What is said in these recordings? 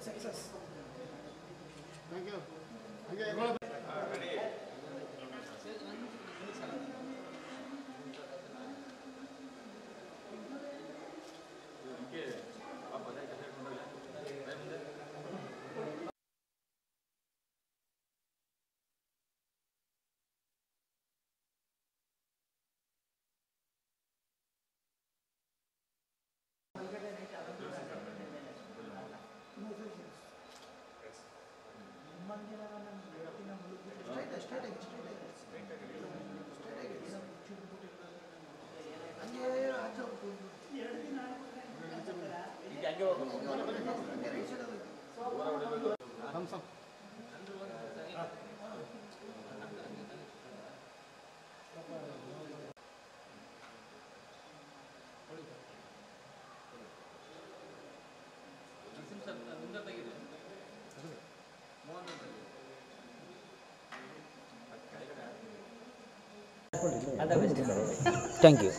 Thank you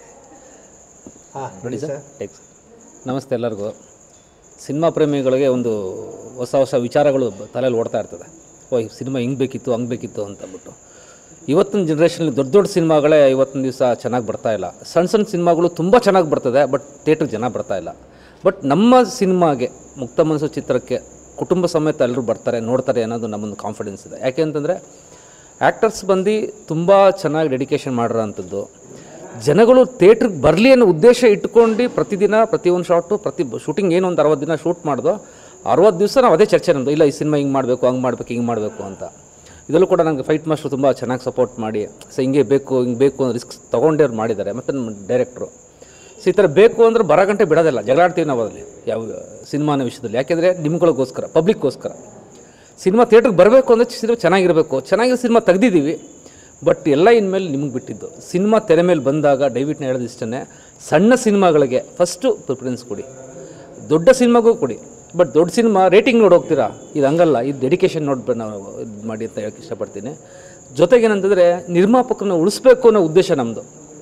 ನೋಡಿ sir ಟೆಕ್ಸ್ ನಮಸ್ತೆ ಎಲ್ಲರಿಗೂ ಸಿನಿಮಾ ಪ್ರೇಮಿಗಳಿಗೆ ಒಂದು ಹೊಸ ಹೊಸ ವಿಚಾರಗಳು ಬ- ತಲೆಯಲ್ಲಿ ಓಡ್ತಾ ಇರ್ತದೆ ಓ ಈ ಸಿನಿಮಾ ಹಿಂಗೆ ಬೇಕಿತ್ತು ಹಂಗೆ ಬೇಕಿತ್ತು ಅಂತಂದ್ಬಿಟ್ಟು ಇವತ್ತಿನ ಜನ್ರೇಷನಲ್ಲಿ ದೊಡ್ಡ ದೊಡ್ಡ ಸಿನಿಮಾಗಳೇ ಇವತ್ತಿನ ದಿವಸ ಚೆನ್ನಾಗಿ ಬರ್ತಾ ಇಲ್ಲ ಸಣ್ಣ ಸಣ್ಣ ಸಿನಿಮಾಗಳು ತುಂಬ ಚೆನ್ನಾಗಿ ಬರ್ತದೆ ಬಟ್ ಥಿಯೇಟ್ರಿಗೆ ಜನ ಬರ್ತಾ ಇಲ್ಲ ಬಟ್ ನಮ್ಮ ಸಿನಿಮಾಗೆ ಮುಕ್ತ ಮನಸ್ಸು ಚಿತ್ರಕ್ಕೆ ಕುಟುಂಬ ಸಮೇತ ಎಲ್ಲರೂ ಬರ್ತಾರೆ ನೋಡ್ತಾರೆ ಅನ್ನೋದು ನಮ್ಮೊಂದು ಕಾನ್ಫಿಡೆನ್ಸ್ ಇದೆ ಯಾಕೆ ಅಂತಂದರೆ ಆ್ಯಕ್ಟರ್ಸ್ ಬಂದು ತುಂಬ ಚೆನ್ನಾಗಿ ಡೆಡಿಕೇಶನ್ ಮಾಡಿರೋಂಥದ್ದು ಜನಗಳು ಥಿಯೇಟ್ರಿಗೆ ಬರಲಿ ಅನ್ನೋ ಉದ್ದೇಶ ಇಟ್ಕೊಂಡು ಪ್ರತಿದಿನ ಪ್ರತಿಯೊಂದು ಶಾಟು ಪ್ರತಿ ಶೂಟಿಂಗ್ ಏನು ಒಂದು ಅರವತ್ತು ದಿನ ಶೂಟ್ ಮಾಡ್ದೋ ಅರವತ್ತು ದಿವಸ ನಾವು ಅದೇ ಚರ್ಚೆ ನಮ್ಮದು ಇಲ್ಲ ಈ ಸಿನಿಮಾ ಹಿಂಗೆ ಮಾಡಬೇಕು ಹಂಗೆ ಮಾಡಬೇಕು ಹಿಂಗೆ ಮಾಡಬೇಕು ಅಂತ ಇದರಲ್ಲೂ ಕೂಡ ನನಗೆ ಫೈಟ್ ಮಾಸ್ಟರ್ ತುಂಬ ಚೆನ್ನಾಗಿ ಸಪೋರ್ಟ್ ಮಾಡಿ ಸೊ ಹಿಂಗೆ ಬೇಕು ಹಿಂಗೆ ಬೇಕು ಅಂತ ರಿಸ್ಕ್ ತೊಗೊಂಡೇ ಅವ್ರು ಮಾಡಿದ್ದಾರೆ ಮತ್ತು ನಮ್ಮ ಡೈರೆಕ್ಟ್ರು ಸೊ ಈ ಥರ ಬೇಕು ಅಂದ್ರೆ ಬರೋ ಗಂಟೆ ಬಿಡೋದಿಲ್ಲ ಜಗಳಾಡ್ತೀವಿ ನಾವು ಅದರಲ್ಲಿ ಯಾವ ಸಿನಿಮಾನ ವಿಷಯದಲ್ಲಿ ಯಾಕೆಂದರೆ ನಿಮ್ಗಳಿಗೋಸ್ಕರ ಪಬ್ಲಿಕ್ಗೋಸ್ಕರ ಸಿನಿಮಾ ಥಿಯೇಟ್ರಿಗೆ ಬರಬೇಕು ಅಂದರೆ ಸಿನಿಮಾ ಚೆನ್ನಾಗಿರಬೇಕು ಚೆನ್ನಾಗಿರೋ ಸಿನಿಮಾ ತೆಗ್ದಿದ್ದೀವಿ ಬಟ್ ಎಲ್ಲ ಇನ್ಮೇಲೆ ನಿಮಗೆ ಬಿಟ್ಟಿದ್ದು ಸಿನಿಮಾ ತೆರೆ ಮೇಲೆ ಬಂದಾಗ ದಯವಿಟ್ಟು ನಾನು ಹೇಳೋದು ಇಷ್ಟೇ ಸಣ್ಣ ಸಿನಿಮಾಗಳಿಗೆ ಫಸ್ಟು ಪ್ರಿಫರೆನ್ಸ್ ಕೊಡಿ ದೊಡ್ಡ ಸಿನಿಮಾಗೂ ಕೊಡಿ ಬಟ್ ದೊಡ್ಡ ಸಿನಿಮಾ ರೇಟಿಂಗ್ ನೋಡಿ ಹೋಗ್ತೀರಾ ಇದು ಹಂಗಲ್ಲ ಇದು ಡೆಡಿಕೇಶನ್ ನೋಡಿ ನಾವು ಇದು ಮಾಡಿ ಅಂತ ಹೇಳಕ್ಕೆ ಇಷ್ಟಪಡ್ತೀನಿ ಜೊತೆಗೇನಂತಂದರೆ ನಿರ್ಮಾಪಕರನ್ನ ಉಳಿಸ್ಬೇಕು ಅನ್ನೋ ಉದ್ದೇಶ ನಮ್ಮದು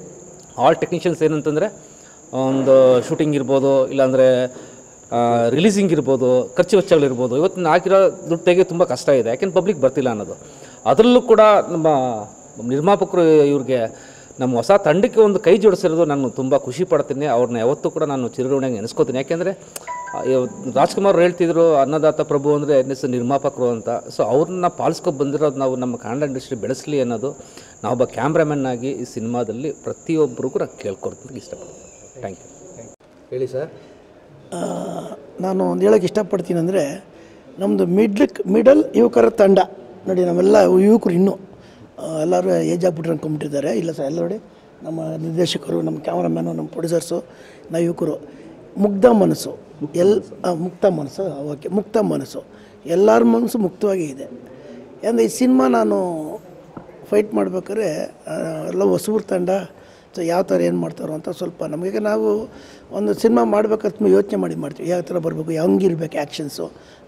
ಆಲ್ ಟೆಕ್ನಿಷಿಯನ್ಸ್ ಏನಂತಂದರೆ ಒಂದು ಶೂಟಿಂಗ್ ಇರ್ಬೋದು ಇಲ್ಲಾಂದರೆ ರಿಲೀಸಿಂಗ್ ಇರ್ಬೋದು ಖರ್ಚು ವೆಚ್ಚಗಳಿರ್ಬೋದು ಇವತ್ತಿನ ಹಾಕಿರೋ ದುಡ್ಡು ತೆಗೆ ತುಂಬ ಕಷ್ಟ ಇದೆ ಯಾಕೆಂದ್ರೆ ಪಬ್ಲಿಕ್ ಬರ್ತಿಲ್ಲ ಅನ್ನೋದು ಅದರಲ್ಲೂ ಕೂಡ ನಮ್ಮ ನಿರ್ಮಾಪಕರು ಇವ್ರಿಗೆ ನಮ್ಮ ಹೊಸ ತಂಡಕ್ಕೆ ಒಂದು ಕೈ ಜೋಡಿಸಿರೋದು ನಾನು ತುಂಬ ಖುಷಿ ಪಡ್ತೀನಿ ಅವ್ರನ್ನ ಯಾವತ್ತೂ ಕೂಡ ನಾನು ಚಿರಋಣಿಯಾಗಿ ನೆನೆಸ್ಕೋತೀನಿ ಯಾಕೆಂದರೆ ರಾಜ್ಕುಮಾರ್ ಅವ್ರು ಹೇಳ್ತಿದ್ರು ಅನ್ನದಾತ ಪ್ರಭು ಅಂದರೆ ಎನ್ ಎಸ್ ನಿರ್ಮಾಪಕರು ಅಂತ ಸೊ ಅವ್ರನ್ನ ಪಾಲಿಸ್ಕೊಂಡು ಬಂದಿರೋದು ನಾವು ನಮ್ಮ ಕನ್ನಡ ಇಂಡಸ್ಟ್ರಿ ಬೆಳೆಸಲಿ ಅನ್ನೋದು ನಾವೊಬ್ಬ ಕ್ಯಾಮ್ರಾಮನ್ ಆಗಿ ಈ ಸಿನಿಮಾದಲ್ಲಿ ಪ್ರತಿಯೊಬ್ಬರಿಗೂ ನಾನು ಕೇಳ್ಕೊಡ್ತೀನಿ ಇಷ್ಟಪಡ್ತೀನಿ ಥ್ಯಾಂಕ್ ಯು ಹೇಳಿ ಸರ್ ಆ, ನಾನು ಒಂದು ಹೇಳೋಕ್ಕೆ ಇಷ್ಟಪಡ್ತೀನಿ ಅಂದರೆ ನಮ್ಮದು ಮಿಡ್ಲ್ ಮಿಡಲ್ ಯುವಕರ ತಂಡ ನೋಡಿ ನಾವೆಲ್ಲ ಯುವಕರು ಇನ್ನೂ ಆ, ಎಲ್ಲರೂ ಏಜ್ ಆಗ್ಬಿಟ್ರು ಅಂದ್ಕೊಂಬಿಟ್ಟಿದ್ದಾರೆ ಇಲ್ಲ ಸರ್ ಎಲ್ಲ ನೋಡಿ ನಮ್ಮ ನಿರ್ದೇಶಕರು ನಮ್ಮ ಕ್ಯಾಮ್ರಾಮ್ಯಾನು ನಮ್ಮ ಪ್ರೊಡ್ಯೂಸರ್ಸು ನಾವು ಯುವಕರು ಮುಗ್ಧ ಮನಸ್ಸು ಎಲ್ ಆ, ಮುಕ್ತ ಮನಸ್ಸು ಓಕೆ ಮುಕ್ತ ಮನಸ್ಸು ಎಲ್ಲರ ಮನಸ್ಸು ಮುಕ್ತವಾಗೇ ಇದೆ ಅಂದರೆ ಈ ಸಿನಿಮಾ ನಾನು ಫೈಟ್ ಮಾಡ್ಬೇಕಾದ್ರೆ ಆ, ಎಲ್ಲ ಹೊಸೂರು ತಂಡ ಸೊ ಯಾವ ಥರ ಏನು ಮಾಡ್ತಾರೋ ಅಂತ ಸ್ವಲ್ಪ ನಮಗೆ ನಾವು ಒಂದು ಸಿನಿಮಾ ಮಾಡ್ಬೇಕಾದ್ರೆ ತುಂಬ ಯೋಚನೆ ಮಾಡಿ ಮಾಡ್ತೀವಿ ಯಾವ ಥರ ಬರಬೇಕು ಹೆಂಗಿರ್ಬೇಕು ಆ್ಯಕ್ಷನ್ಸು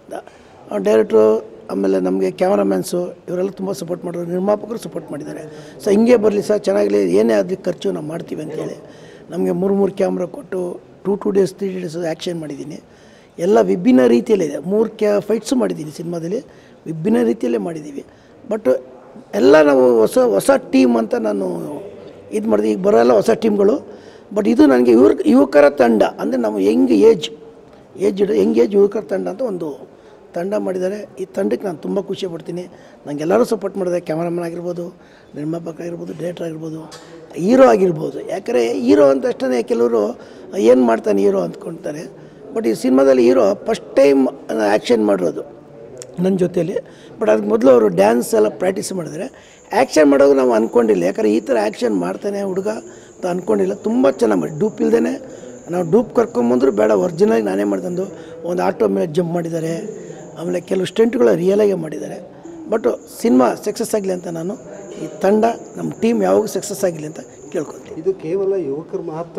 ಡೈರೆಕ್ಟ್ರು ಆಮೇಲೆ ನಮಗೆ ಕ್ಯಾಮ್ರಾಮ್ಯಾನ್ಸು ಇವರೆಲ್ಲ ತುಂಬ ಸಪೋರ್ಟ್ ಮಾಡೋರು ನಿರ್ಮಾಪಕರು ಸಪೋರ್ಟ್ ಮಾಡಿದ್ದಾರೆ ಸೊ ಹಿಂಗೆ ಬರಲಿ ಸರ್ ಚೆನ್ನಾಗಲಿ ಏನೇ ಆದ್ರೂ ಖರ್ಚು ನಾವು ಮಾಡ್ತೀವಿ ಅಂತೇಳಿ ನಮಗೆ ಮೂರು ಮೂರು ಕ್ಯಾಮ್ರಾ ಕೊಟ್ಟು two two days three days action ಮಾಡಿದ್ದೀನಿ ಎಲ್ಲ ವಿಭಿನ್ನ ರೀತಿಯಲ್ಲಿದೆ ಮೂರು ಕ್ಯಾ ಫೈಟ್ಸು ಮಾಡಿದ್ದೀನಿ ಸಿನಿಮಾದಲ್ಲಿ ವಿಭಿನ್ನ ರೀತಿಯಲ್ಲೇ ಮಾಡಿದ್ದೀವಿ ಬಟ್ ಎಲ್ಲ ನಾವು ಹೊಸ ಹೊಸ ಟೀಮ್ ಅಂತ ನಾನು ಇದು ಮಾಡಿದೆ ಈಗ ಬರೋಲ್ಲ ಹೊಸ ಟೀಮ್ಗಳು ಬಟ್ ಇದು ನನಗೆ ಯುವಕ ಯುವಕರ ತಂಡ ಅಂದರೆ ನಾವು young age age young age ಯುವಕರ ತಂಡ ಅಂತ ಒಂದು ತಂಡ ಮಾಡಿದ್ದಾರೆ ಈ ತಂಡಕ್ಕೆ ನಾನು ತುಂಬ ಖುಷಿ ಪಡ್ತೀನಿ ನಂಗೆ ಎಲ್ಲರೂ ಸಪೋರ್ಟ್ ಮಾಡಿದ್ದಾರೆ ಕ್ಯಾಮ್ರಾಮನ್ ಆಗಿರ್ಬೋದು ನಿರ್ಮಾಪಕ ಆಗಿರ್ಬೋದು ಡೈರೆಕ್ಟರ್ ಆಗಿರ್ಬೋದು ಹೀರೋ ಆಗಿರ್ಬೋದು ಯಾಕಂದರೆ ಹೀರೋ ಅಂತ ಅಷ್ಟೇ ಕೆಲವರು ಏನು ಮಾಡ್ತಾನೆ ಹೀರೋ ಅಂದ್ಕೊಳ್ತಾರೆ ಬಟ್ ಈ ಸಿನಿಮಾದಲ್ಲಿ ಹೀರೋ ಫಸ್ಟ್ ಟೈಮ್ ಆ್ಯಕ್ಷನ್ ಮಾಡಿರೋದು ನನ್ನ ಜೊತೆಯಲ್ಲಿ ಬಟ್ ಅದಕ್ಕೆ ಮೊದಲು ಅವರು ಡ್ಯಾನ್ಸ್ ಎಲ್ಲ ಪ್ರಾಕ್ಟೀಸ್ ಮಾಡಿದ್ದಾರೆ ಆ್ಯಕ್ಷನ್ ಮಾಡೋದು ನಾವು ಅಂದ್ಕೊಂಡಿಲ್ಲ ಯಾಕಂದರೆ ಈ ಥರ ಆ್ಯಕ್ಷನ್ ಮಾಡ್ತಾನೆ ಹುಡುಗ ಅಂತ ಅಂದ್ಕೊಂಡಿಲ್ಲ ತುಂಬ ಚೆನ್ನಾಗಿ ಮಾಡಿ ಡೂಪ್ ಇಲ್ದೇ ನಾವು ಡೂಪ್ ಕರ್ಕೊಂಬಂದ್ರು ಬೇಡ ಒರಿಜಿನಲ್ ನಾನೇ ಮಾಡ್ತಂದು ಒಂದು ಆಟೋ ಮೇಲೆ ಜಂಪ್ ಮಾಡಿದ್ದಾರೆ ಆಮೇಲೆ ಕೆಲವು ಸ್ಟೆಂಟ್ಗಳು ರಿಯಲಾಗೆ ಮಾಡಿದ್ದಾರೆ ಬಟ್ ಸಿನಿಮಾ ಸಕ್ಸಸ್ ಆಗಲಿ ಅಂತ ನಾನು ಈ ತಂಡ ನಮ್ಮ ಟೀಮ್ ಯಾವಾಗ ಸಕ್ಸಸ್ ಆಗಲಿ ಅಂತ ಕೇಳ್ಕೊತೀನಿ ಇದು ಕೇವಲ ಯುವಕರು ಮಾತ್ರ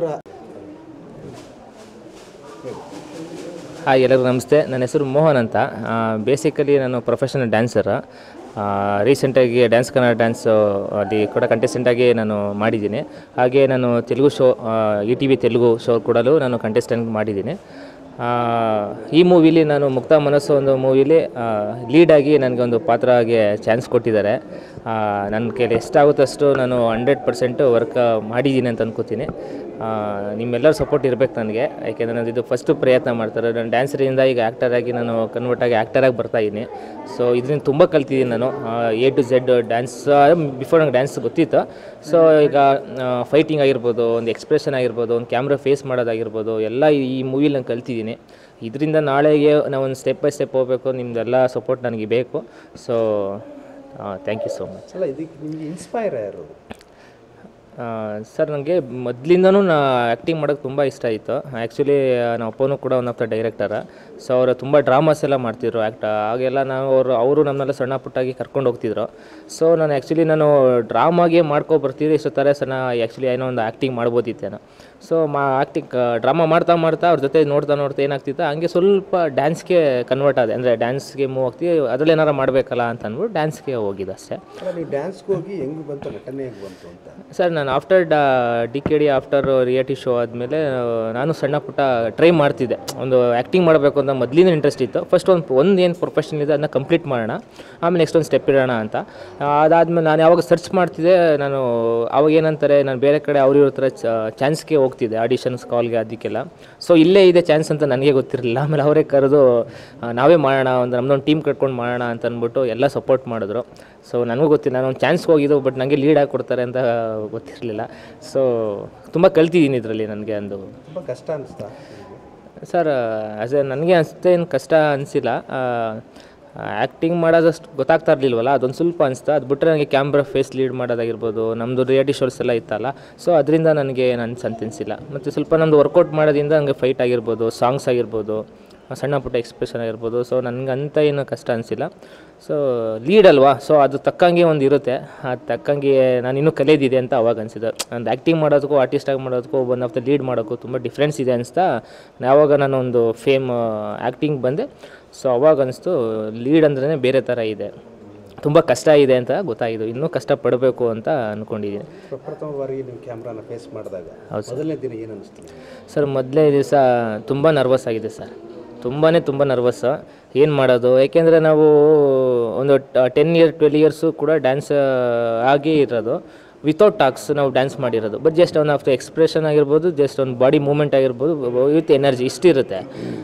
ಹಾಯ್ ಎಲ್ಲರಿಗೂ ನಮಸ್ತೆ ನನ್ನ ಹೆಸರು ಮೋಹನ್ ಅಂತ ಬೇಸಿಕಲಿ ನಾನು ಪ್ರೊಫೆಷನಲ್ ಡ್ಯಾನ್ಸರ್ ರೀಸೆಂಟಾಗಿ ಡ್ಯಾನ್ಸ್ ಕನ್ನಡ ಡ್ಯಾನ್ಸ್ ಅಲ್ಲಿ ಕೂಡ ಕಂಟೆಸ್ಟೆಂಟಾಗಿ ನಾನು ಮಾಡಿದ್ದೀನಿ ಹಾಗೆ ನಾನು Telugu show E T V Telugu show ಕೂಡಲೂ ನಾನು ಕಂಟೆಸ್ಟೆಂಟ್ ಮಾಡಿದ್ದೀನಿ ಆ, ಈ ಮೂವಿಲಿ ನಾನು ಮುಕ್ತ ಮನಸ್ಸು ಒಂದು ಮೂವಿಲಿ ಲೀಡಾಗಿ ನನಗೊಂದು ಪಾತ್ರಗೆ ಚಾನ್ಸ್ ಕೊಟ್ಟಿದ್ದಾರೆ ಆ, ನನ್ನ ಕೈಲಿ ಎಷ್ಟಾಗುತ್ತೋ ಅಷ್ಟು ನಾನು ಹಂಡ್ರೆಡ್ ಪರ್ಸೆಂಟು ವರ್ಕ್ ಮಾಡಿದ್ದೀನಿ ಅಂತ ಅನ್ಕೋತೀನಿ ಆ, ನಿಮ್ಮೆಲ್ಲರ ಸಪೋರ್ಟ್ ಇರಬೇಕು ನನಗೆ ಯಾಕೆಂದರೆ ನಾನು ಇದು ಫಸ್ಟು ಪ್ರಯತ್ನ ಮಾಡ್ತಾರೆ ನಾನು ಡ್ಯಾನ್ಸರಿಂದ ಈಗ ಆ್ಯಕ್ಟರ್ ಆಗಿ ನಾನು ಕನ್ವರ್ಟ್ ಆಗಿ ಆ್ಯಕ್ಟರಾಗಿ ಬರ್ತಾ ಇದ್ದೀನಿ ಸೊ ಇದರಿಂದ ತುಂಬ ಕಲ್ತಿದ್ದೀನಿ ನಾನು A to Z dance before ನಂಗೆ ಡ್ಯಾನ್ಸ್ ಗೊತ್ತಿತ್ತು ಸೊ ಈಗ ಫೈಟಿಂಗ್ ಆಗಿರ್ಬೋದು ಒಂದು ಎಕ್ಸ್ಪ್ರೆಷನ್ ಆಗಿರ್ಬೋದು ಒಂದು ಕ್ಯಾಮ್ರಾ ಫೇಸ್ ಮಾಡೋದಾಗಿರ್ಬೋದು ಎಲ್ಲ ಈ ಮೂವಿಲಿ ನಾನು ಕಲ್ತಿದ್ದೀನಿ ಇದರಿಂದ ನಾಳೆಗೆ ನಾವು ಒಂದು ಸ್ಟೆಪ್ ಬೈ ಸ್ಟೆಪ್ ಹೋಗಬೇಕು ನಿಮ್ಮದೆಲ್ಲ ಸಪೋರ್ಟ್ ನನಗೆ ಬೇಕು so thank you so much ಅಲ್ಲ ಇದಕ್ಕೆ ನಿಮಗೆ ಇನ್ಸ್ಪೈರ್ ಯಾರು ಸರ್ ನನಗೆ ಮೊದಲಿಂದನೂ ನಾ ಆ್ಯಕ್ಟಿಂಗ್ ಮಾಡೋಕ್ಕೆ ತುಂಬ ಇಷ್ಟ ಆಯಿತು ಆ್ಯಕ್ಚುಲಿ ನಮ್ಮ ಅಪ್ಪನೂ ಕೂಡ one of the director so ಅವರು ತುಂಬ ಡ್ರಾಮಾಸ್ ಎಲ್ಲ ಮಾಡ್ತಿದ್ರು ಆ್ಯಕ್ಟ ಆಗೆಲ್ಲ ನಾವು ಅವರು ಅವರು ನಮ್ಮನ್ನೆಲ್ಲ ಸಣ್ಣ ಪುಟ್ಟಾಗಿ ಕರ್ಕೊಂಡು ಹೋಗ್ತಿದ್ರು ಸೊ ನಾನು ಆ್ಯಕ್ಚುಲಿ ನಾನು ಡ್ರಾಮಾಗೆ ಮಾಡ್ಕೊ ಬರ್ತಿದ್ದೆ ಇಷ್ಟು ಥರ ಸಣ್ಣ ಆ್ಯಕ್ಚುಲಿ ಏನೋ ಒಂದು ಆ್ಯಕ್ಟಿಂಗ್ ಮಾಡ್ಬೋದಿತ್ತೇನೋ ಸೊ ಮಾ ಆ್ಯಕ್ಟಿಂಗ್ ಡ್ರಾಮಾ ಮಾಡ್ತಾ ಮಾಡ್ತಾ ಅವ್ರ ಜೊತೆ ನೋಡ್ತಾ ನೋಡ್ತಾ ಏನಾಗ್ತಿತ್ತು ಹಂಗೆ ಸ್ವಲ್ಪ ಡ್ಯಾನ್ಸ್ಗೆ ಕನ್ವರ್ಟ್ ಆದೆ ಅಂದರೆ ಡ್ಯಾನ್ಸ್ಗೆ ಮೂವ್ ಆಗ್ತೀವಿ ಅದ್ರಲ್ಲಿ ಏನಾರು ಮಾಡಬೇಕಲ್ಲ ಅಂತ ಅಂದ್ಬಿಟ್ಟು ಡ್ಯಾನ್ಸ್ಗೆ ಹೋಗಿದ್ದು ಅಷ್ಟೇ ಅಲ್ಲ ನೀವು ಡ್ಯಾನ್ಸ್ಗೆ ಹೋಗಿ ಹೆಂಗೆ ಬಂತು ನಟನೆ ಹೆಂಗೆ ಬಂತು ಅಂತ ಸರ್ ನಾನು after D K D after reality show ಆದಮೇಲೆ ನಾನು ಸಣ್ಣ ಪುಟ್ಟ ಟ್ರೈ ಮಾಡ್ತಿದ್ದೆ ಒಂದು ಆ್ಯಕ್ಟಿಂಗ್ ಮಾಡಬೇಕು ಅಂತ ಮೊದಲಿಂದ ಇಂಟ್ರೆಸ್ಟ್ ಇತ್ತು ಫಸ್ಟ್ ಒಂದು ಒಂದು ಏನು ಪ್ರೊಫೆಷನ್ ಇದೆ ಅದನ್ನ ಕಂಪ್ಲೀಟ್ ಮಾಡೋಣ ಆಮೇಲೆ ನೆಕ್ಸ್ಟ್ ಒಂದು ಸ್ಟೆಪ್ ಇಡೋಣ ಅಂತ ಅದಾದಮೇಲೆ ನಾನು ಯಾವಾಗ ಸರ್ಚ್ ಮಾಡ್ತಿದ್ದೆ ನಾನು ಅವಾಗ ಏನಂತಾರೆ ನಾನು ಬೇರೆ ಕಡೆ ಅವ್ರ ಇವ್ರ ಹತ್ರ ಚಾನ್ಸ್ಗೆ ಹೋಗ್ತಿದ್ದೆ ಆಡಿಷನ್ಸ್ ಕಾಲ್ಗೆ ಅದಕ್ಕೆಲ್ಲ ಸೊ ಇಲ್ಲೇ ಇದೆ ಚಾನ್ಸ್ ಅಂತ ನನಗೆ ಗೊತ್ತಿರಲಿಲ್ಲ ಆಮೇಲೆ ಅವರೇ ಕರೆದು ಆ, ನಾವೇ ಮಾಡೋಣ ಒಂದು ನಮ್ಮದೊಂದು ಟೀಮ್ ಕಟ್ಕೊಂಡು ಮಾಡೋಣ ಅಂತ ಅಂದ್ಬಿಟ್ಟು ಎಲ್ಲ ಸಪೋರ್ಟ್ ಮಾಡಿದ್ರು ಸೊ ನನಗೂ ಗೊತ್ತಿಲ್ಲ ನಾನು ಒಂದು ಚಾನ್ಸ್ಗೆ ಹೋಗಿದ್ದು ಬಟ್ ನನಗೆ ಲೀಡ್ ಆಗಿ ಕೊಡ್ತಾರೆ ಅಂತ ಗೊತ್ತಿರಲಿಲ್ಲ ಸೊ ತುಂಬ ಕಲ್ತಿದ್ದೀನಿ ಇದರಲ್ಲಿ ನನಗೆ ಒಂದು ತುಂಬ ಕಷ್ಟ ಅನಿಸ್ತಾ ಸರ್ ಆ್ಯಸ್ ಎ ನನಗೆ ಅಷ್ಟೇನು ಕಷ್ಟ ಅನಿಸಿಲ್ಲ ಆ್ಯಕ್ಟಿಂಗ್ ಮಾಡೋದಷ್ಟು ಗೊತ್ತಾಗ್ತಾ ಇರಲಿಲ್ವಲ್ಲ ಅದೊಂದು ಸ್ವಲ್ಪ ಅನಿಸ್ತಾ ಅದು ಬಿಟ್ಟರೆ ನನಗೆ ಕ್ಯಾಮ್ರಾ ಫೇಸ್ ಲೀಡ್ ಮಾಡೋದಾಗಿರ್ಬೋದು ನಮ್ಮದು ರಿಯಾಲಿಟಿ ಶೋಸ್ ಎಲ್ಲ ಇತ್ತಲ್ಲ ಸೊ ಅದರಿಂದ ನನಗೆ ನನ್ನ ಅನಿಸಿಲ್ಲ ಮತ್ತು ಸ್ವಲ್ಪ ನಮ್ಮದು ವರ್ಕೌಟ್ ಮಾಡೋದ್ರಿಂದ ನನಗೆ ಫೈಟ್ ಆಗಿರ್ಬೋದು ಸಾಂಗ್ಸ್ ಆಗಿರ್ಬೋದು ಸಣ್ಣ ಪುಟ್ಟ ಎಕ್ಸ್ಪ್ರೆಷನ್ ಆಗಿರ್ಬೋದು ಸೊ ನನಗೆ ಅಂತ ಏನು ಕಷ್ಟ ಅನಿಸಿಲ್ಲ ಸೊ ಲೀಡ್ ಅಲ್ವಾ ಸೊ ಅದು ತಕ್ಕಂಗೆ ಒಂದು ಇರುತ್ತೆ ಅದು ತಕ್ಕಂಗೆ ನಾನು ಇನ್ನೂ ಕಲಿಯೋದಿದೆ ಅಂತ ಅವಾಗ ಅನಿಸಿದೆ ಒಂದು ಆ್ಯಕ್ಟಿಂಗ್ ಮಾಡೋದಕ್ಕೂ ಆರ್ಟಿಸ್ಟಾಗಿ ಮಾಡೋದಕ್ಕೂ ಒನ್ ಆಫ್ ದ ಲೀಡ್ ಮಾಡೋಕ್ಕೂ ತುಂಬ ಡಿಫ್ರೆನ್ಸ್ ಇದೆ ಅನಿಸ್ತಾ ಯಾವಾಗ ನಾನು ಒಂದು ಫೇಮ್ ಆ್ಯಕ್ಟಿಂಗ್ ಬಂದೆ ಸೊ ಅವಾಗ ಅನಿಸ್ತು ಲೀಡ್ ಅಂದ್ರೇ ಬೇರೆ ಥರ ಇದೆ ತುಂಬ ಕಷ್ಟ ಇದೆ ಅಂತ ಗೊತ್ತಾಯಿತು ಇನ್ನೂ ಕಷ್ಟಪಡಬೇಕು ಅಂತ ಅಂದ್ಕೊಂಡಿದ್ದೀನಿ ಪ್ರಪ್ರಥಮ ಬಾರಿಗೆ ನೀವು ಕ್ಯಾಮ್ರಾನ ಫೇಸ್ ಮಾಡಿದಾಗ ಮೊದಲನೇ ದಿನ ಏನು ಅನಿಸ್ತು ನಿಮ್ಗೆ? ಸರ್ ಮೊದಲನೇ ದಿವಸ ತುಂಬ ನರ್ವಸ್ ಆಗಿದೆ ಸರ್ ತುಂಬಾ ತುಂಬ ನರ್ವಸ್ ಏನು ಮಾಡೋದು ಯಾಕೆಂದರೆ ನಾವು ಒಂದು ಟೆನ್ ಇಯರ್ ಟ್ವೆಲ್ ಇಯರ್ಸು ಕೂಡ ಡ್ಯಾನ್ಸ್ ಆಗಿ ಇರೋದು ವಿತೌಟ್ ಟಾಕ್ಸ್ ನಾವು ಡ್ಯಾನ್ಸ್ ಮಾಡಿರೋದು ಬಟ್ ಜಸ್ಟ್ ಒಂದು ಆಫ್ಟರ್ ಎಕ್ಸ್ಪ್ರೆಷನ್ ಆಗಿರ್ಬೋದು ಜಸ್ಟ್ ಒಂದು ಬಾಡಿ ಮೂಮೆಂಟ್ ಆಗಿರ್ಬೋದು ವಿತ್ ಎನರ್ಜಿ ಇಷ್ಟಿರುತ್ತೆ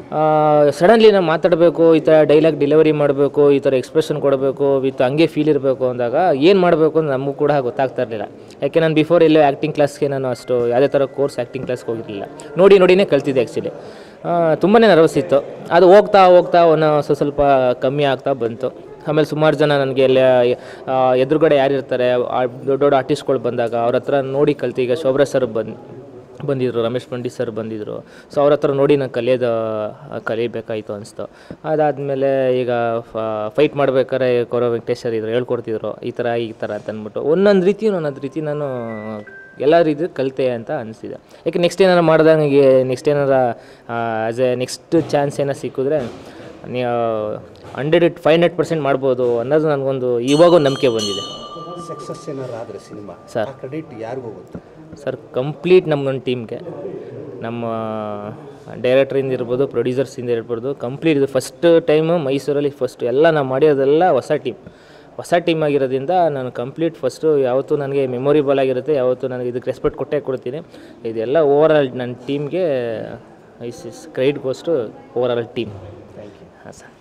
ಸಡನ್ಲಿ ನಾವು ಮಾತಾಡಬೇಕು ಈ ಥರ ಡೈಲಾಗ್ ಡೆಲಿವರಿ ಮಾಡಬೇಕು ಈ ಥರ ಎಕ್ಸ್ಪ್ರೆಷನ್ ಕೊಡಬೇಕು ವಿತ್ ಹಂಗೆ ಫೀಲ್ ಇರಬೇಕು ಅಂದಾಗ ಏನು ಮಾಡಬೇಕು ಅಂತ ನಮಗೂ ಕೂಡ ಗೊತ್ತಾಗ್ತಾ ಇರಲಿಲ್ಲ ಯಾಕೆ ನಾನು ಬಿಫೋರ್ ಎಲ್ಲೋ ಆ್ಯಕ್ಟಿಂಗ್ ಕ್ಲಾಸ್ಗೆ ನಾನು ಅಷ್ಟು ಯಾವುದೇ ಥರ ಕೋರ್ಸ್ ಆ್ಯಕ್ಟಿಂಗ್ ಕ್ಲಾಸ್ಗೆ ಹೋಗಿರಲಿಲ್ಲ ನೋಡಿ ನೋಡಿನೇ ಕಲ್ತಿದ್ದೆ ಆ್ಯಕ್ಚುಲಿ ತುಂಬಾ ನರ್ವಸ್ ಇತ್ತು ಅದು ಹೋಗ್ತಾ ಹೋಗ್ತಾ ಒಂದು ಸ್ವಲ್ಪ ಸ್ವಲ್ಪ ಕಮ್ಮಿ ಆಗ್ತಾ ಬಂತು ಆಮೇಲೆ ಸುಮಾರು ಜನ ನನಗೆ ಎಲ್ಲ ಆ, ಎದುರುಗಡೆ ಯಾರಿರ್ತಾರೆ ಆ ದೊಡ್ಡ ದೊಡ್ಡ ಆರ್ಟಿಸ್ಟ್ಗಳು ಬಂದಾಗ ಅವ್ರ ಹತ್ರ ನೋಡಿ ಕಲ್ತು ಈಗ ಶೋಭ್ರಾ ಸರ್ ಬಂದು ಬಂದಿದ್ದರು ರಮೇಶ್ ಪಂಡಿತ್ ಸರ್ ಬಂದಿದ್ದರು ಸೊ ಅವ್ರ ಹತ್ರ ನೋಡಿ ನಾನು ಕಲಿಯೋದು ಕಲಿಬೇಕಾಯಿತು ಅನಿಸ್ತು ಅದಾದಮೇಲೆ ಈಗ ಫೈಟ್ ಮಾಡ್ಬೇಕಾದ್ರೆ ಕೌರವ ವೆಂಕಟೇಶ್ ಸರ್ ಇದ್ರು ಹೇಳ್ಕೊಡ್ತಿದ್ರು ಈ ಥರ ಈ ಥರ ಅಂತ ಅಂದ್ಬಿಟ್ಟು ಒಂದೊಂದು ರೀತಿ ಒಂದೊಂದು ರೀತಿ ನಾನು ಎಲ್ಲ ರೀತಿ ಕಲಿತೆ ಅಂತ ಅನಿಸಿದೆ ಯಾಕೆ ನೆಕ್ಸ್ಟ್ ಏನಾರು ಮಾಡಿದಾಗ ನನಗೆ ನೆಕ್ಸ್ಟ್ ಏನಾರ ಆ್ಯಸ್ ಎ ನೆಕ್ಸ್ಟ್ ಚಾನ್ಸ್ ಏನಾರು ಸಿಕ್ಕಿದ್ರೆ ನೀವು ಹಂಡ್ರೆಡ್ ಫೈವ್ ಹಂಡ್ರೆಡ್ ಪರ್ಸೆಂಟ್ ಮಾಡ್ಬೋದು ಅನ್ನೋದು ನನಗೊಂದು ಇವಾಗ ಒಂದು ನಂಬಿಕೆ ಬಂದಿದೆ ಸಕ್ಸಸ್ ಏನಾರು ಆದರೆ ಸಿನಿಮಾ ಸರ್. ಆ ಕ್ರೆಡಿಟ್ ಯಾರಿಗೂ ಹೋಗುತ್ತೆ ಸರ್ ಕಂಪ್ಲೀಟ್ ನಮ್ಮೊಂದು ಟೀಮ್ಗೆ ನಮ್ಮ ಡೈರೆಕ್ಟ್ರಿಂದ ಇರ್ಬೋದು ಪ್ರೊಡ್ಯೂಸರ್ಸಿಂದ ಇರ್ಬೋದು ಕಂಪ್ಲೀಟ್ ಇದು ಫಸ್ಟ್ ಟೈಮು ಮೈಸೂರಲ್ಲಿ ಫಸ್ಟ್ ಎಲ್ಲ ನಾವು ಮಾಡಿರೋದೆಲ್ಲ ಹೊಸ ಟೀಮ್ ಹೊಸ ಟೀಮ್ ಆಗಿರೋದ್ರಿಂದ ನಾನು ಕಂಪ್ಲೀಟ್ ಫಸ್ಟು ಯಾವತ್ತೂ ನನಗೆ ಮೆಮೊರಿಬಲ್ ಆಗಿರುತ್ತೆ ಯಾವತ್ತೂ ನನಗೆ ಇದಕ್ಕೆ ರೆಸ್ಪೆಕ್ಟ್ ಕೊಟ್ಟೇ ಕೊಡ್ತೀನಿ ಇದೆಲ್ಲ ಓವರ್ ಆಲ್ ನನ್ನ ಟೀಮ್ಗೆ is is credit goes to over all team ಹಾಂ ಸರ್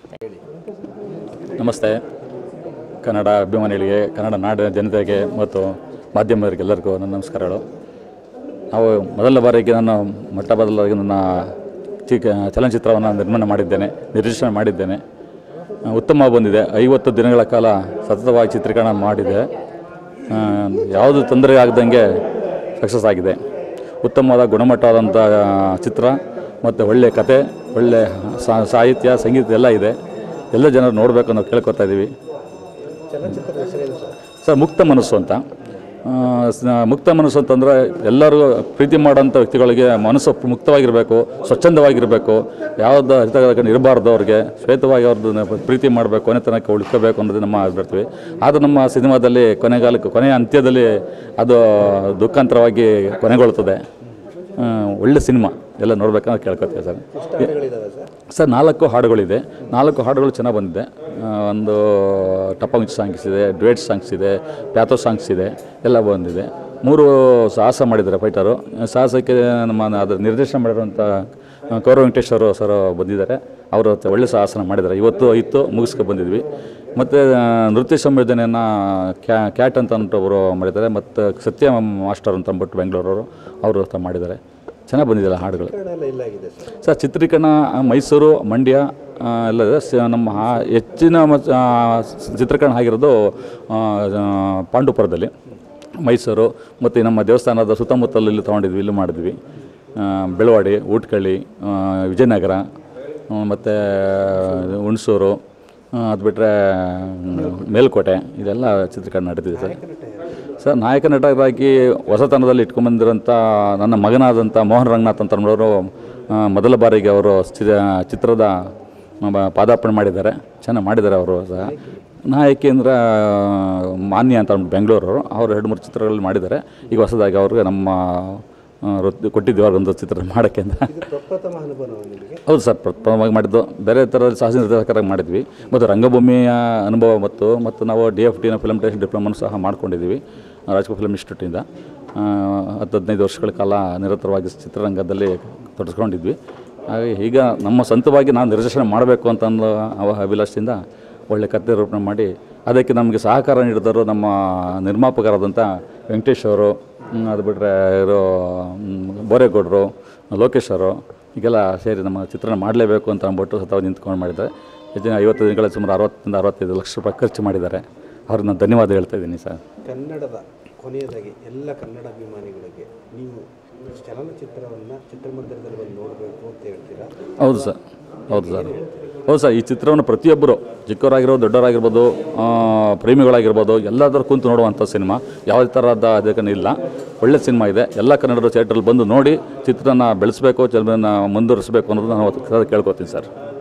ನಮಸ್ತೆ ಕನ್ನಡ ಅಭಿಮಾನಿಗಳಿಗೆ ಕನ್ನಡ ನಾಡಿನ ಜನತೆಗೆ ಮತ್ತು ಮಾಧ್ಯಮದವರಿಗೆ ಎಲ್ಲರಿಗೂ ನನ್ನ ನಮಸ್ಕಾರಗಳು ನಾವು ಮೊದಲ ಬಾರಿಗೆ ನಾನು ಮೊಟ್ಟ ಮೊದಲ ಬಾರಿಗೆ ನನ್ನ ಚಿಕ್ಕ ಚಲನಚಿತ್ರವನ್ನು ನಿರ್ಮಾಣ ಮಾಡಿದ್ದೇನೆ ನಿರ್ದೇಶನ ಮಾಡಿದ್ದೇನೆ ಆ, ಉತ್ತಮ ಬಂದಿದೆ ಐವತ್ತು ದಿನಗಳ ಕಾಲ ಸತತವಾಗಿ ಚಿತ್ರೀಕರಣ ಮಾಡಿದೆ ಆ, ಯಾವುದು ತೊಂದರೆ ಆಗದಂಗೆ ಸಕ್ಸಸ್ ಆಗಿದೆ ಉತ್ತಮವಾದ ಗುಣಮಟ್ಟವಾದಂಥ ಚಿತ್ರ ಮತ್ತು ಒಳ್ಳೆಯ ಕತೆ ಒಳ್ಳೆಯ ಸಾ- ಸಾಹಿತ್ಯ ಸಂಗೀತ ಎಲ್ಲ ಇದೆ ಎಲ್ಲ ಜನರು ನೋಡಬೇಕು ಅನ್ನೋ ಕೇಳ್ಕೊತಾ ಇದ್ದೀವಿ ಚಲನಚಿತ್ರದ ಹೆಸರೇನು ಸರ್ ಸರ್ ಮುಕ್ತ ಮನಸ್ಸು ಅಂತ ಆ, ಸ- ಮುಕ್ತ ಮನಸ್ಸು ಅಂತಂದರೆ ಎಲ್ಲರೂ ಪ್ರೀತಿ ಮಾಡೋಂಥ ವ್ಯಕ್ತಿಗಳಿಗೆ ಮನಸ್ಸು ಮುಕ್ತವಾಗಿರಬೇಕು ಸ್ವಚ್ಛಂದವಾಗಿರಬೇಕು ಯಾವುದೋ ಹಿತಕರ ಇರಬಾರ್ದು ಅವ್ರಿಗೆ ಶ್ವೇತವಾಗಿ ಅವ್ರದ್ದು ಪ್ರೀತಿ ಮಾಡಬೇಕು ಕೊನೆ ತನಕ ಉಳ್ಕೋಬೇಕು ಅನ್ನೋದು ನಮ್ಮ ಅಭಿಪ್ರಾಯ ಆದರೂ ನಮ್ಮ ಸಿನಿಮಾದಲ್ಲಿ ಕೊನೆಗಾಲಕ್ಕೆ ಕೊನೆಯ ಅಂತ್ಯದಲ್ಲಿ ಅದು ದುಃಖಾಂತರವಾಗಿ ಕೊನೆಗೊಳ್ಳುತ್ತದೆ ಆ, ಒಳ್ಳೆ ಸಿನಿಮಾ ಎಲ್ಲ ನೋಡ್ಬೇಕಂತ ಕೇಳ್ಕೊತೀವಿ ಸರ್ ಹಾಡುಗಳಿದಾವೆ ಸರ್ ಸರ್ ನಾಲ್ಕು ಹಾಡುಗಳಿದೆ ನಾಲ್ಕು ಹಾಡುಗಳು ಚೆನ್ನಾಗಿ ಬಂದಿದೆ ಆ, ಒಂದು ಟಪ್ಪಂಗ್ ಸಾಂಗ್ಸ್ ಇದೆ ಡ್ವೇಟ್ ಸಾಂಗ್ಸ್ ಇದೆ ಪ್ಯಾಥೋ ಸಾಂಗ್ಸ್ ಇದೆ ಎಲ್ಲ ಬಂದಿದೆ ಮೂರು ಸಾಹಸ ಮಾಡಿದ್ದಾರೆ ಫೈಟರು ಸಾಹಸಕ್ಕೆ ನಮ್ಮ ಅದರ ನಿರ್ದೇಶನ ಮಾಡಿರುವಂಥ ಕೌರವ ವೆಂಕಟೇಶ್ವರ ಸರ್ ಬಂದಿದ್ದಾರೆ ಅವರು ಒಳ್ಳೆ ಸಾಹಸನ ಮಾಡಿದ್ದಾರೆ ಇವತ್ತು ಇತ್ತು ಮುಗಿಸ್ಕೊ ಬಂದಿದ್ವಿ ಮತ್ತು ನೃತ್ಯ ಸಂಯೋಜನೆಯನ್ನು ಕ್ಯಾ ಕ್ಯಾಟ್ ಅಂತ ಅಂದ್ಬಿಟ್ಟು ಅವರು ಮಾಡಿದ್ದಾರೆ ಮತ್ತು ಸತ್ಯ ಮಾಸ್ಟರ್ ಅಂತ ಅಂದ್ಬಿಟ್ಟು ಬೆಂಗಳೂರವರು ಅವರು ತ ಮಾಡಿದ್ದಾರೆ ಚೆನ್ನಾಗಿ ಬಂದಿದೆ ಹಾಡುಗಳು ಕನ್ನಡ ಎಲ್ಲ ಇಲ್ಲಾಗಿದೆ ಸರ್ ಸರ್ ಚಿತ್ರೀಕರಣ ಮೈಸೂರು ಮಂಡ್ಯ ಆ, ಎಲ್ಲ ಇದೆ. ಸ- ನಮ್ಮ ಆ- ಹೆಚ್ಚಿನ ಮ- ಆ, ಚಿತ್ರೀಕರಣ ಆಗಿರೋದು ಆ, ಆ, ಪಾಂಡುಪುರದಲ್ಲಿ ಮೈಸೂರು ಮತ್ತು ನಮ್ಮ ದೇವಸ್ಥಾನದ ಸುತ್ತಮುತ್ತಲು ಇಲ್ಲಿ ತೊಗೊಂಡಿದ್ವಿ ಇಲ್ಲಿ ಮಾಡಿದ್ವಿ ಆ, ಬೆಳವಾಡಿ ಊಟ್ಕಳ್ಳಿ ಆ, ವಿಜಯನಗರ ಮತ್ತು ಹುಣಸೂರು ಅದು ಬಿಟ್ಟರೆ ಮೇಲ್ಕೋಟೆ ಇದೆಲ್ಲ ಚಿತ್ರೀಕರಣ ನಡೀತಿದೆ ಸರ್ ಸರ್ ನಾಯಕ ನಟರಾಗಿ ಹೊಸತನದಲ್ಲಿ ಇಟ್ಕೊಂಡ್ಬಂದಿರೋಂಥ ನನ್ನ ಮಗನಾದಂಥ ಮೋಹನ್ ರಂಗನಾಥ್ ಅಂತ ಅನ್ನೋರು ಆ, ಮೊದಲ ಬಾರಿಗೆ ಅವರು ಚಿ- ಚಿತ್ರದ ಮ- ಪಾದಾರ್ಪಣೆ ಮಾಡಿದ್ದಾರೆ ಚೆನ್ನಾಗಿ ಮಾಡಿದ್ದಾರೆ ಅವರು ಸಹ ನಾಯಕಿ ಅಂದ್ರೆ ಮಾನ್ಯ ಅಂತ ಅಂದ್ಬಿಟ್ಟು ಬೆಂಗಳೂರವರು ಅವರು ಎರಡು ಮೂರು ಚಿತ್ರಗಳಲ್ಲಿ ಮಾಡಿದ್ದಾರೆ ಈಗ ಹೊಸದಾಗಿ ಅವ್ರಿಗೆ ನಮ್ಮ ಆ, ವೃತ್ತಿ ಕೊಟ್ಟಿದ್ದೀವಿ ಅವ್ರಿಗೊಂದು ಚಿತ್ರ ಮಾಡೋಕ್ಕೆ ಅಂತ ಇದು ಪ್ರಪ್ರಥಮ ಅನುಭವ ನಿಮಗೆ ಹೌದು ಸರ್ ಪ್ರಥಮವಾಗಿ ಮಾಡಿದ್ದು ಬೇರೆ ಥರದ ಸಾಹಸ ನಿರ್ದೇಶಕರಾಗಿ ಮಾಡಿದ್ವಿ ಮತ್ತು ರಂಗಭೂಮಿಯ ಅನುಭವ ಮತ್ತು ಮತ್ತು ನಾವು ಡಿ ಎಫ್ ಟಿನ ಫಿಲ್ಮ್ ಟೇಷನ್ ಡಿಪ್ಲೊಮನ್ನು ಸಹ ಮಾಡ್ಕೊಂಡಿದ್ದೀವಿ ರಾಜ್ಕೋ ಫಿಲ್ಮ್ ಇನ್ಸ್ಟಿಟ್ಯೂಟಿಂದ ಆ, ಹತ್ತು ಹದಿನೈದು ವರ್ಷಗಳ ಕಾಲ ನಿರಂತರವಾಗಿ ಚಿತ್ರರಂಗದಲ್ಲಿ ತೊಡಸ್ಕೊಂಡಿದ್ವಿ ಹಾಗೆ ಈಗ ನಮ್ಮ ಸ್ವಂತವಾಗಿ ನಾವು ನಿರ್ದೇಶನ ಮಾಡಬೇಕು ಅಂತ ಅನ್ನೋ ಅವ ಅಭಿಲಾಷದಿಂದ ಒಳ್ಳೆ ಕಥೆ ರೂಪಣೆ ಮಾಡಿ ಅದಕ್ಕೆ ನಮಗೆ ಸಹಕಾರ ನೀಡಿದರು ನಮ್ಮ ನಿರ್ಮಾಪಕರಾದಂಥ ವೆಂಕಟೇಶ್ ಅವರು ಹ್ಮ್, ಅದು ಬಿಟ್ಟರೆ ಇರೋ ಹ್ಮ್, ಬೋರೇಗೌಡರು ಲೋಕೇಶ್ ಅವರು ಹೀಗೆಲ್ಲ ಸೇರಿ ನಮ್ಮ ಚಿತ್ರಣ ಮಾಡಲೇಬೇಕು ಅಂತ ಅಂದ್ಬಿಟ್ಟು ಸತವ ನಿಂತ್ಕೊಂಡು ಮಾಡಿದ್ದಾರೆ ಹೆಚ್ಚಿನ ಐವತ್ತು ದಿನಗಳ ಸುಮಾರು ಅರವತ್ತರಿಂದ ಅರವತ್ತೈದು ಲಕ್ಷ ರೂಪಾಯಿ ಖರ್ಚು ಮಾಡಿದ್ದಾರೆ ಅವ್ರಿಗೆ ನಾನು ಧನ್ಯವಾದ ಹೇಳ್ತಾ ಇದ್ದೀನಿ ಸರ್ ಕನ್ನಡದ ಕೊನೆಯದಾಗಿ ಎಲ್ಲ ಕನ್ನಡ ಅಭಿಮಾನಿಗಳಿಗೆ ನೀವು ಚಲನಚಿತ್ರವನ್ನು ಚಿತ್ರಮಂದಿರದಲ್ಲಿ ಬಂದು ನೋಡಬೇಕು ಅಂತ ಹೇಳ್ತೀರಾ ಹೌದು ಸರ್ ಹೌದು ಸರ್ ಹೌದು ಸರ್ ಈ ಚಿತ್ರವನ್ನು ಪ್ರತಿಯೊಬ್ಬರು ಚಿಕ್ಕವರಾಗಿರ್ಬೋದು ದೊಡ್ಡವರಾಗಿರ್ಬೋದು ಆ, ಪ್ರೇಮಿಗಳಾಗಿರ್ಬೋದು ಎಲ್ಲಾದರೂ ಕುಂತು ನೋಡುವಂಥ ಸಿನಿಮಾ ಯಾವುದೇ ಥರದ ಅದಕ್ಕೆ ಇಲ್ಲ ಒಳ್ಳೆ ಸಿನಿಮಾ ಇದೆ ಎಲ್ಲ ಕನ್ನಡರು ಥಿಯೇಟ್ರಲ್ಲಿ ಬಂದು ನೋಡಿ ಚಿತ್ರನ ಬೆಳೆಸಬೇಕು ಚಿತ್ರನ ಮುಂದುವರಿಸಬೇಕು ಅನ್ನೋದು ನಾನು ಕೇಳ್ಕೊತೀನಿ ಸರ್